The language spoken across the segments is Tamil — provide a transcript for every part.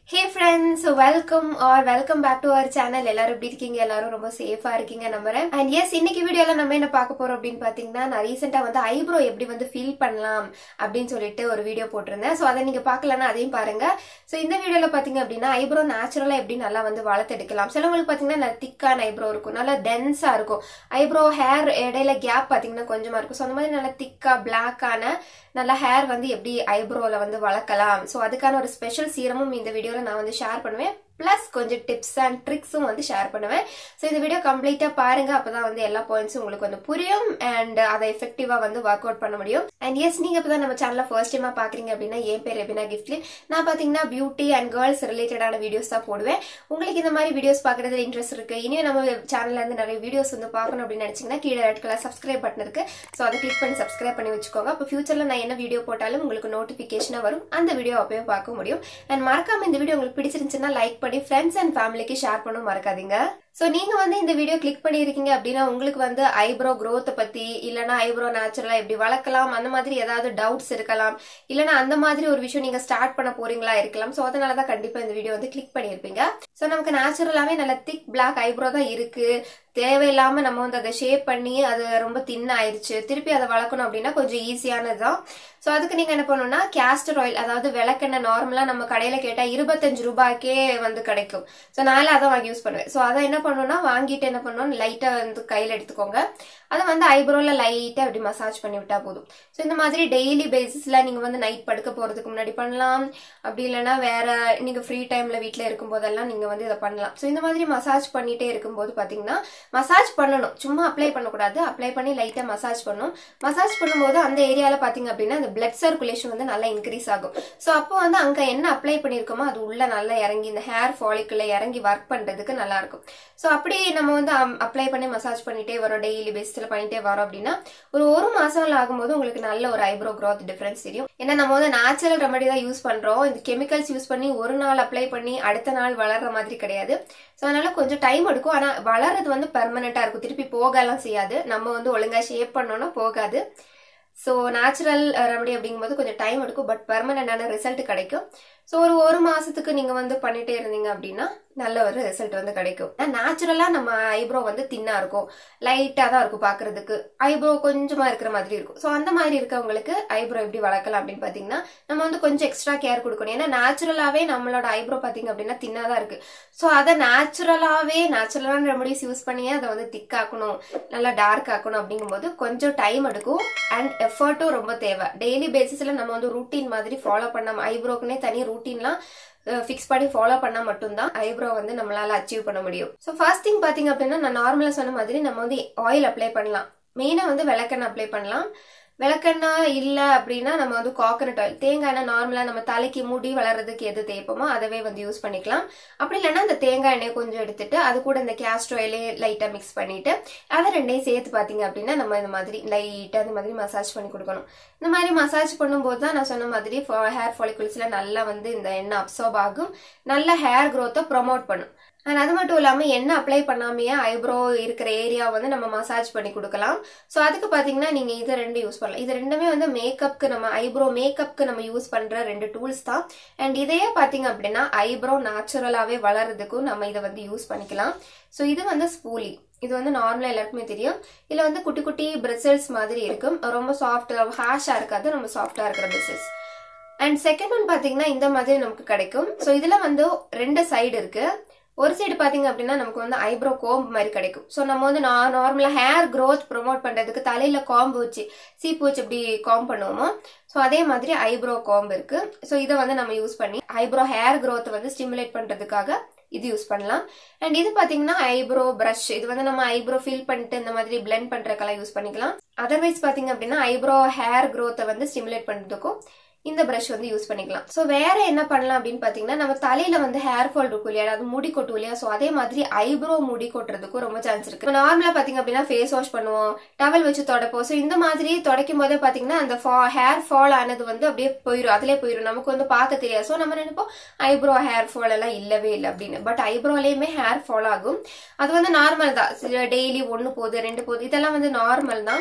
hey friends welcome are welcome back to our channel எல்லாரும் எப்படி இருக்கீங்க எல்லாரும் ரொம்ப சேஃபா இருக்கீங்க நம்புறேன் அண்ட் எஸ் இன்னைக்கு வீடியோல நம்ம என்ன பார்க்க போறோம் அப்படின்னு பாத்தீங்கன்னா நான் ரீசெண்டா வந்து ஐப்ரோ எப்படி வந்து ஃபீல் பண்ணலாம் அப்படின்னு சொல்லிட்டு ஒரு வீடியோ போட்டிருந்தேன் ஸோ அதை நீங்க பார்க்கலன்னா அதையும் பாருங்க ஸோ இந்த வீடியோல பாத்தீங்க அப்படின்னா ஐப்ரோ நேச்சுரலா எப்படி நல்லா வந்து வளர்த்தெடுக்கலாம் சிலவங்களுக்கு பாத்தீங்கன்னா நல்ல திக்கான ஐப்ரோ இருக்கும் நல்லா டென்ஸா இருக்கும் ஐப்ரோ ஹேர் இடையில கேப் பாத்தீங்கன்னா கொஞ்சமா இருக்கும் ஸோ அந்த மாதிரி நல்லா திக்கா பிளாக்கான நல்ல ஹேர் வந்து எப்படி ஐப்ரோல வந்து வளர்க்கலாம் ஸோ அதுக்கான ஒரு ஸ்பெஷல் சீரமும் இந்த வீடியோல நான் வந்து ஷேர் பண்ணுவேன் ப்ளஸ் கொஞ்சம் டிப்ஸ் அண்ட் ட்ரிக்ஸும் வந்து ஷேர் பண்ணுவேன் ஸோ இந்த வீடியோ கம்ப்ளீட்டா பாருங்க அப்பதான் வந்து எல்லா பாயிண்ட்ஸும் உங்களுக்கு வந்து புரியும் அண்ட் அதை எஃபெக்டிவா வந்து ஒர்க் அவுட் பண்ண முடியும் அண்ட் எஸ் நீங்க இப்பதான் நம்ம சேனல்ல ஃபர்ஸ்ட் டைமா பாக்குறீங்க அப்படின்னா என் பேர் எபினா கிஃப்ட்லி நான் பாத்தீங்கன்னா பியூட்டி அண்ட் கேர்ள்ஸ் ரிலேட்டடான வீடியோஸ் தான் போடுவேன் உங்களுக்கு இந்த மாதிரி வீடியோஸ் பாக்குறதுல இன்ட்ரெஸ்ட் இருக்கு இனியும் நம்ம சேனல்ல இருந்து நிறைய வீடியோஸ் வந்து பார்க்கணும் அப்படின்னு நினைச்சீங்கன்னா கீழே ரெட் கலர் சப்ஸ்கிரைப் பட்டன் இருக்கு ஸோ அதை கிளிக் பண்ணி சப்ஸ்கிரைப் பண்ணி வச்சுக்கோங்க அப்போ ஃபியூச்சர்ல நான் என்ன வீடியோ போட்டாலும் உங்களுக்கு நோட்டிபிகேஷனா வரும் அந்த வீடியோ அப்பவே பார்க்க முடியும் அண்ட் மறக்காம இந்த வீடியோ உங்களுக்கு பிடிச்சிருந்துச்சுன்னா லைக் பண்ணி ஃப்ரெண்ட்ஸ் அண்ட் ஃபேமிலிக்கு ஷேர் பண்ண மறக்காதீங்க ஸோ நீங்க வந்து இந்த வீடியோ கிளிக் பண்ணியிருக்கீங்க அப்படின்னா உங்களுக்கு வந்து ஐப்ரோ growth பத்தி இல்லைன்னா ஐப்ரோ நேச்சுரலா எப்படி வளர்க்கலாம் அந்த மாதிரி ஏதாவது டவுட்ஸ் இருக்கலாம் இல்லைன்னா அந்த மாதிரி ஒரு விஷயம் நீங்க ஸ்டார்ட் பண்ண போறீங்களா இருக்கலாம் ஸோ அதனால தான் கண்டிப்பா இந்த வீடியோ வந்து கிளிக் பண்ணியிருப்பீங்க ஸோ நமக்கு நேச்சுரலாவே நல்ல திக் பிளாக் ஐப்ரோ தான் இருக்கு தேவையில்லாம நம்ம வந்து அதை ஷேப் பண்ணி அது ரொம்ப தின் ஆயிருச்சு திருப்பி அதை வளர்க்கணும் அப்படின்னா கொஞ்சம் ஈஸியானது தான் ஸோ அதுக்கு நீங்க என்ன பண்ணணும்னா கேஸ்டர் ஆயில் அதாவது விளக்கெண்ணெய் நார்மலா நம்ம கடையில கேட்டா இருபத்தஞ்சு ரூபாய்க்கே வந்து கிடைக்கும் ஸோ நான் அதை வாங்கி யூஸ் பண்ணுவேன் ஸோ அதை என்ன பண்ணணும்னா வாங்கிட்டு என்ன பண்ணணும் லைட்டா வந்து கையில எடுத்துக்கோங்க அதை வந்து ஐப்ரோல லைட்டா அப்படி மசாஜ் பண்ணி விட்டா போதும் ஸோ இந்த மாதிரி டெய்லி பேசிஸ்ல நீங்க வந்து நைட் படுக்க போறதுக்கு முன்னாடி பண்ணலாம் அப்படி இல்லைன்னா வேற நீங்க ஃப்ரீ டைம்ல வீட்ல இருக்கும் போதெல்லாம் நீங்க வந்து இதை பண்ணலாம் ஸோ இந்த மாதிரி மசாஜ் பண்ணிட்டே இருக்கும்போது பாத்தீங்கன்னா மசாஜ் பண்ணணும் சும்மா அப்ளை பண்ணக்கூடாது அப்ளை பண்ணி லைட்டா மசாஜ் பண்ணணும் மசாஜ் பண்ணும்போது அந்த ஏரியால பாத்தீங்க அப்படின்னா அந்த பிளட் சர்க்குலேஷன் வந்து நல்லா இன்க்ரீஸ் ஆகும் ஸோ அப்போ வந்து அங்க என்ன அப்ளை பண்ணிருக்கோமோ அது உள்ள நல்லா இறங்கி இந்த ஹேர் ஃபாலிக்குள்ள இறங்கி ஒர்க் பண்றதுக்கு நல்லா இருக்கும் ஸோ அப்படி நம்ம வந்து அப்ளை பண்ணி மசாஜ் பண்ணிட்டே வரோம் டெய்லி பேசிஸ்ல பண்ணிட்டே வரோம் அப்படின்னா ஒரு ஒரு மாசம் ஆகும்போது உங்களுக்கு நல்ல ஒரு ஐப்ரோ growth டிஃபரன்ஸ் தெரியும் ஏன்னா நம்ம வந்து நேச்சுரல் ரெமடி தான் யூஸ் பண்றோம் இந்த கெமிக்கல்ஸ் யூஸ் பண்ணி ஒரு நாள் அப்ளை பண்ணி அடுத்த நாள் வளர்ற மாதிரி கிடையாது ஸோ அதனால கொஞ்சம் டைம் எடுக்கும் ஆனா வளர்றது வந்து பெர்மனண்டா இருக்கும் திருப்பி போகலாம் செய்யாது நம்ம வந்து ஒழுங்கா ஷேப் பண்ணோம்னா போகாது ஸோ நேச்சுரல் ரெமடி அப்படிங்கும்போது கொஞ்சம் டைம் எடுக்கும் பட் பெர்மனண்டான ரிசல்ட் கிடைக்கும் ஸோ ஒரு ஒரு மாசத்துக்கு நீங்க வந்து பண்ணிட்டே இருந்தீங்க அப்படின்னா நல்ல ஒரு ரிசல்ட் வந்து கிடைக்கும் நேச்சுரலா நம்ம ஐப்ரோ வந்து தின்னா இருக்கும் லைட்டா தான் இருக்கும் பாக்குறதுக்கு ஐப்ரோ கொஞ்சமா இருக்கிற மாதிரி இருக்கும் ஸோ அந்த மாதிரி இருக்கவங்களுக்கு ஐப்ரோ எப்படி வளர்க்கலாம் அப்படின்னு பாத்தீங்கன்னா நம்ம வந்து கொஞ்சம் எக்ஸ்ட்ரா கேர் கொடுக்கணும் ஏன்னா நேச்சுரலாவே நம்மளோட ஐப்ரோ பாத்தீங்க அப்படின்னா தின்னா தான் இருக்கு ஸோ அதை நேச்சுரலாவே நேச்சுரலான ரெமடிஸ் யூஸ் பண்ணியே அதை வந்து திக்காக்கணும் நல்லா டார்க் ஆக்கணும் அப்படிங்கும்போது கொஞ்சம் டைம் எடுக்கும் அண்ட் எஃபர்ட்டும் ரொம்ப தேவை டெய்லி பேசிஸ்ல நம்ம வந்து ரூட்டீன் மாதிரி ஃபாலோ பண்ண ஐப்ரோக்குனே தனி ரூட்டீன்லாம் ஃபிக்ஸ் பண்ணி ஃபாலோ பண்ணா மட்டும்தான் ஐப்ரோ வந்து நம்மளால அச்சீவ் பண்ண முடியும் ஸோ ஃபர்ஸ்ட் திங் பாத்தீங்க அப்படின்னா நான் நார்மலா சொன்ன மாதிரி நம்ம வந்து ஆயில் அப்ளை பண்ணலாம் மெயினா வந்து விளக்கெண்ணெய் அப்ளை பண்ணலாம் விளக்கெண்ணெய் இல்லை அப்படின்னா நம்ம வந்து காக்கனட் ஆயில் தேங்காய் எண்ணெய் நார்மலாக நம்ம தலைக்கு முடி வளர்றதுக்கு எது தேய்ப்போமோ அதவே வந்து யூஸ் பண்ணிக்கலாம் அப்படி இல்லைன்னா அந்த தேங்காய் எண்ணெய் கொஞ்சம் எடுத்துட்டு அது கூட இந்த கேஸ்டர் ஆயிலே லைட்டாக மிக்ஸ் பண்ணிட்டு அதை ரெண்டையும் சேர்த்து பார்த்தீங்க அப்படின்னா நம்ம இந்த மாதிரி லைட்டாக இந்த மாதிரி மசாஜ் பண்ணி கொடுக்கணும் இந்த மாதிரி மசாஜ் பண்ணும்போது தான் நான் சொன்ன மாதிரி ஹேர் ஃபாலிகுல்ஸில் நல்லா வந்து இந்த எண்ணெய் அப்சர்வ் ஆகும் நல்ல ஹேர் க்ரோத்தை ப்ரொமோட் பண்ணும் அண்ட் அது மட்டும் இல்லாம எண்ணெய் அப்ளை பண்ணாமையே ஐப்ரோ இருக்கிற ஏரியா வந்து நம்ம மசாஜ் பண்ணி கொடுக்கலாம் ஸோ அதுக்கு பாத்தீங்கன்னா நீங்க இது ரெண்டு யூஸ் பண்ணலாம் இது ரெண்டுமே வந்து மேக்கப்க்கு நம்ம ஐப்ரோ மேக்கப்க்கு நம்ம யூஸ் பண்ற ரெண்டு டூல்ஸ் தான் அண்ட் இதையே பாத்தீங்க அப்படின்னா ஐப்ரோ நேச்சுரலாவே வளர்றதுக்கும் நம்ம இதை வந்து யூஸ் பண்ணிக்கலாம் ஸோ இது வந்து ஸ்பூலி இது வந்து நார்மலா எல்லாருக்குமே தெரியும் இதுல வந்து குட்டி குட்டி பிரிசல்ஸ் மாதிரி இருக்கும் ரொம்ப சாஃப்ட் ஹேஷா இருக்காது ரொம்ப சாஃப்டா இருக்கிற பிரிசல்ஸ் அண்ட் செகண்ட் ஒன் பாத்தீங்கன்னா இந்த மாதிரி நமக்கு கிடைக்கும் ஸோ இதுல வந்து ரெண்டு சைடு இருக்கு ஒரு சைடு பாத்தீங்க அப்படின்னா நமக்கு வந்து ஐப்ரோ கோம்பு மாதிரி கிடைக்கும் ஸோ நம்ம வந்து நார்மலா ஹேர் க்ரோத் ப்ரொமோட் பண்றதுக்கு தலையில காம்பு வச்சு சீப்பு வச்சு இப்படி காம் பண்ணுவோமோ ஸோ அதே மாதிரி ஐப்ரோ காம்பு இருக்கு ஸோ இதை வந்து நம்ம யூஸ் பண்ணி ஐப்ரோ ஹேர் க்ரோத் வந்து ஸ்டிமுலேட் பண்றதுக்காக இது யூஸ் பண்ணலாம் அண்ட் இது பாத்தீங்கன்னா ஐப்ரோ பிரஷ் இது வந்து நம்ம ஐப்ரோ ஃபில் பண்ணிட்டு இந்த மாதிரி பிளெண்ட் பண்றதுக்கெல்லாம் யூஸ் பண்ணிக்கலாம் அதர்வைஸ் பாத்தீங்க அப்படின்னா ஐப்ரோ ஹேர் க்ரோத்தை வந்து ஸ்டிமுலேட் பண்றதுக்கும் இந்த பிரஷ் வந்து யூஸ் பண்ணிக்கலாம் ஸோ வேற என்ன பண்ணலாம் அப்படின்னு பாத்தீங்கன்னா நம்ம தலையில வந்து ஹேர் ஃபால் இருக்கும் இல்லையா அதாவது முடி கொட்டும் இல்லையா ஸோ அதே மாதிரி ஐப்ரோ முடி கொட்டுறதுக்கும் ரொம்ப சான்ஸ் இருக்கு நார்மலா பாத்தீங்க அப்படின்னா ஃபேஸ் வாஷ் பண்ணுவோம் டவல் வச்சு தொடப்போம் ஸோ இந்த மாதிரி தொடக்கும் போதே பாத்தீங்கன்னா அந்த ஹேர் ஃபால் ஆனது வந்து அப்படியே போயிடும் அதுலயே போயிடும் நமக்கு வந்து பார்க்க தெரியாது ஸோ நம்ம நினைப்போம் ஐப்ரோ ஹேர் ஃபால் எல்லாம் இல்லவே இல்லை அப்படின்னு பட் ஐப்ரோலயுமே ஹேர் ஃபால் ஆகும் அது வந்து நார்மல் தான் டெய்லி ஒன்னு போகுது ரெண்டு போகுது இதெல்லாம் வந்து நார்மல் தான்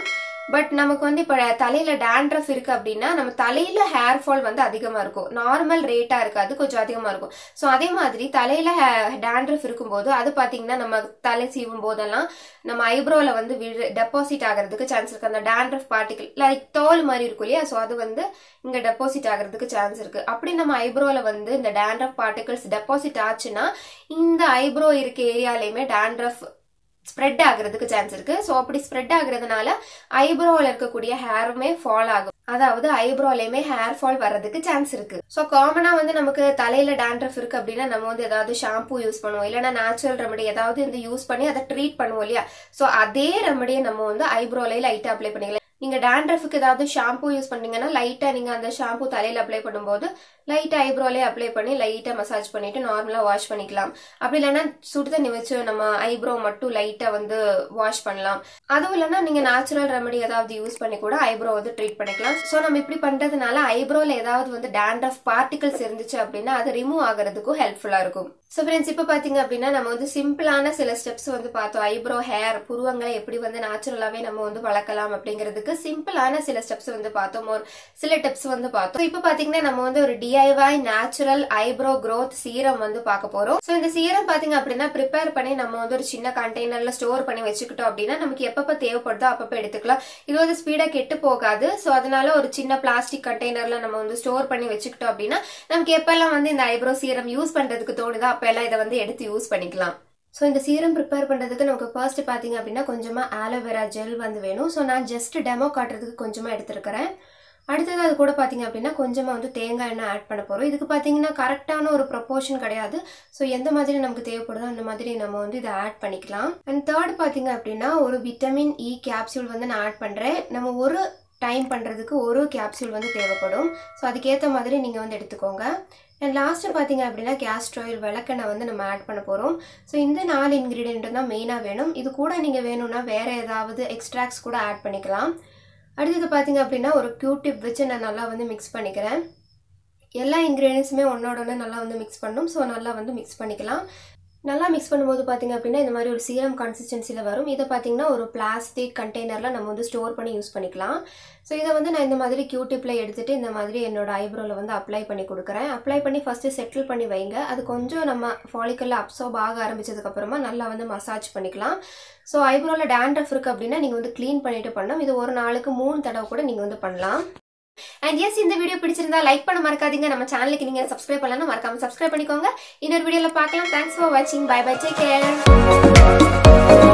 பட் நமக்கு வந்து இப்போ தலையில டேண்ட்ரஃப் இருக்கு அப்படின்னா நம்ம தலையில ஹேர் ஃபால் வந்து அதிகமா இருக்கும் நார்மல் ரேட்டா இருக்காது கொஞ்சம் அதிகமா இருக்கும் ஸோ அதே மாதிரி தலையில டேண்ட்ரஃப் இருக்கும்போது அது பாத்தீங்கன்னா நம்ம தலை சீவும் போதெல்லாம் நம்ம ஐப்ரோல வந்து டெபாசிட் ஆகிறதுக்கு சான்ஸ் இருக்கு அந்த டேண்ட்ரஃப் பார்ட்டிகல் லைக் தோல் மாதிரி இருக்கும் இல்லையா ஸோ அது வந்து இங்க டெபாசிட் ஆகிறதுக்கு சான்ஸ் இருக்கு அப்படி நம்ம ஐப்ரோல வந்து இந்த டேண்ட்ரஃப் பார்ட்டிகல்ஸ் டெபாசிட் ஆச்சுன்னா இந்த ஐப்ரோ இருக்க ஏரியாலையுமே டேண்ட்ரஃப் ஸ்ப்ரெட் ஆகுறதுக்கு சான்ஸ் இருக்கு ஸோ அப்படி ஸ்ப்ரெட் ஆகுறதுனால ஐப்ரோவில் இருக்கக்கூடிய ஹேருமே ஃபால் ஆகும் அதாவது ஐப்ரோலையுமே ஹேர் ஃபால் வர்றதுக்கு சான்ஸ் இருக்கு ஸோ காமனா வந்து நமக்கு தலையில டேண்ட்ரஃப் இருக்கு அப்படின்னா நம்ம வந்து ஏதாவது ஷாம்பு யூஸ் பண்ணுவோம் இல்லைன்னா நேச்சுரல் ரெமடி ஏதாவது இந்த யூஸ் பண்ணி அதை ட்ரீட் பண்ணுவோம் இல்லையா ஸோ அதே ரெமடியை நம்ம வந்து ஐப்ரோலையும் லைட்டா அப்ளை பண்ணிக்கலாம் நீங்க டேண்ட்ரஃபுக்கு ஏதாவது ஷாம்பு யூஸ் பண்ணீங்கன்னா லைட்டா நீங்க அந்த ஷாம்பு தலையில அப்ளை பண்ணும்போது லைட்டா ஐப்ரோலே அப்ளை பண்ணி லைட்டா மசாஜ் பண்ணிட்டு நார்மலா வாஷ் பண்ணிக்கலாம் அப்படி இல்லைன்னா சுடு தண்ணி வச்சு நம்ம ஐப்ரோ மட்டும் லைட்டா வந்து வாஷ் பண்ணலாம் அதுவும் இல்லைன்னா நீங்க நேச்சுரல் ரெமடி ஏதாவது யூஸ் பண்ணி கூட ஐப்ரோ வந்து ட்ரீட் பண்ணிக்கலாம் ஸோ நம்ம இப்படி பண்றதுனால ஐப்ரோல ஏதாவது வந்து டேண்ட்ரஃப் பார்ட்டிகல்ஸ் இருந்துச்சு அப்படின்னா அது ரிமூவ் ஆகுறதுக்கும் ஹெல்ப்ஃபுல்லா இருக்கும் ஸோ ஃப்ரெண்ட்ஸ் இப்போ பார்த்தீங்க அப்படின்னா நம்ம வந்து சிம்பிளான சில ஸ்டெப்ஸ் வந்து பார்த்தோம் ஐப்ரோ ஹேர் புருவங்களை எப்படி வந்து நேச்சுரலாகவே நம்ம வந்து வளர்க்கலாம் அப்படிங்கிறதுக்கு சிம்பிளான சில ஸ்டெப்ஸ் வந்து பார்த்தோம் ஒரு சில டிப்ஸ் வந்து பார்த்தோம் இப்போ பார்த்தீங்கன்னா நம்ம வந்து ஒரு DIY natural eyebrow growth serum வந்து பார்க்க போறோம் ஸோ இந்த சீரம் பார்த்தீங்க அப்படின்னா ப்ரிப்பேர் பண்ணி நம்ம வந்து ஒரு சின்ன கண்டெய்னர்ல ஸ்டோர் பண்ணி வச்சுக்கிட்டோம் அப்படின்னா நமக்கு எப்பப்போ தேவைப்படுதோ அப்பப்போ எடுத்துக்கலாம் இது வந்து ஸ்பீடாக கெட்டு போகாது ஸோ அதனால ஒரு சின்ன பிளாஸ்டிக் கண்டெய்னர்ல நம்ம வந்து ஸ்டோர் பண்ணி வச்சுக்கிட்டோம் அப்படின்னா நமக்கு எப்பெல்லாம் வந்து இந்த ஐப்ரோ சீரம் யூஸ் பண்றதுக்கு தோணுதோ அப்பெல்லாம் இதை வந்து எடுத்து யூஸ் பண்ணிக்கலாம் ஸோ இந்த சீரம் ப்ரிப்பேர் பண்ணுறதுக்கு நமக்கு ஃபர்ஸ்ட் பார்த்தீங்க அப்படின்னா கொஞ்சமாக ஆலோவேரா ஜெல் வந்து வேணும் ஸோ நான் ஜஸ்ட் டெமோ காட்டுறதுக்கு கொஞ்சமாக எடுத்துருக்கிறேன் அடுத்தது அது கூட பார்த்தீங்க அப்படின்னா கொஞ்சமாக வந்து தேங்காய் எண்ணெய் ஆட் பண்ண போகிறோம் இதுக்கு பார்த்தீங்கன்னா கரெக்டான ஒரு ப்ரொப்போர்ஷன் கிடையாது ஸோ எந்த மாதிரி நமக்கு தேவைப்படுதோ அந்த மாதிரி நம்ம வந்து இதை ஆட் பண்ணிக்கலாம் அண்ட் தேர்ட் பார்த்தீங்க அப்படின்னா ஒரு விட்டமின் இ கேப்சூல் வந்து நான் ஆட் பண்ணுறேன் நம்ம ஒரு டைம் பண்ணுறதுக்கு ஒரு கேப்சூல் வந்து தேவைப்படும் ஸோ அதுக்கேற்ற மாதிரி நீங்கள் வந்து எடுத்துக்கோங்க அண்ட் லாஸ்ட்டு பார்த்தீங்க அப்படின்னா கேஸ்ட்ர் ஆயில் விளக்கெண்ணெய் வந்து நம்ம ஆட் பண்ண போகிறோம் ஸோ இந்த நாலு இன்க்ரீடியன்ட் தான் மெயினாக வேணும் இது கூட நீங்கள் வேணும்னா வேறு ஏதாவது எக்ஸ்ட்ராக்ட்ஸ் கூட ஆட் பண்ணிக்கலாம் அடுத்தது பார்த்தீங்க அப்படின்னா ஒரு க்யூடிப் வச்சு நான் நல்லா வந்து மிக்ஸ் பண்ணிக்கிறேன் எல்லா இன்க்ரீடியன்ஸுமே ஒன்றோட ஒன்று நல்லா வந்து மிக்ஸ் பண்ணும் ஸோ நல்லா வந்து மிக்ஸ் பண்ணிக்கலாம் நல்லா மிக்ஸ் பண்ணும்போது பார்த்தீங்க அப்படின்னா இந்த மாதிரி ஒரு சீரம் கன்சிஸ்டன்சியில் வரும் இதை பார்த்தீங்கன்னா ஒரு பிளாஸ்டிக் கண்டெய்னரில் நம்ம வந்து ஸ்டோர் பண்ணி யூஸ் பண்ணிக்கலாம் ஸோ இதை வந்து நான் இந்த மாதிரி க்யூடிப்பில் எடுத்துகிட்டு இந்த மாதிரி என்னோட ஐப்ரோவில் வந்து அப்ளை பண்ணி கொடுக்குறேன் அப்ளை பண்ணி ஃபஸ்ட்டு செட்டில் பண்ணி வைங்க அது கொஞ்சம் நம்ம ஃபாலிக்கலில் அப்சர்வ் ஆக ஆரம்பிச்சதுக்கப்புறமா நல்லா வந்து மசாஜ் பண்ணிக்கலாம் ஸோ ஐப்ரோவில் டேண்ட்ரஃப் இருக்குது அப்படின்னா நீங்கள் வந்து க்ளீன் பண்ணிட்டு பண்ணணும் இது ஒரு நாளுக்கு மூணு தடவை கூட நீங்கள் வந்து பண்ணலாம் அண்ட் எஸ் இந்த வீடியோ பிடிச்சிருந்தா லைக் பண்ண மறக்காதீங்க நம்ம சேனலுக்கு நீங்க சப்ஸ்கிரைப் பண்ணலாம் மறக்காம சப்ஸ்கிரைப் பண்ணிக்கோங்க இன்னொரு வீடியோல பார்க்கலாம் தேங்க்ஸ் ஃபார் வாட்சிங் பை பை டேக் கேர்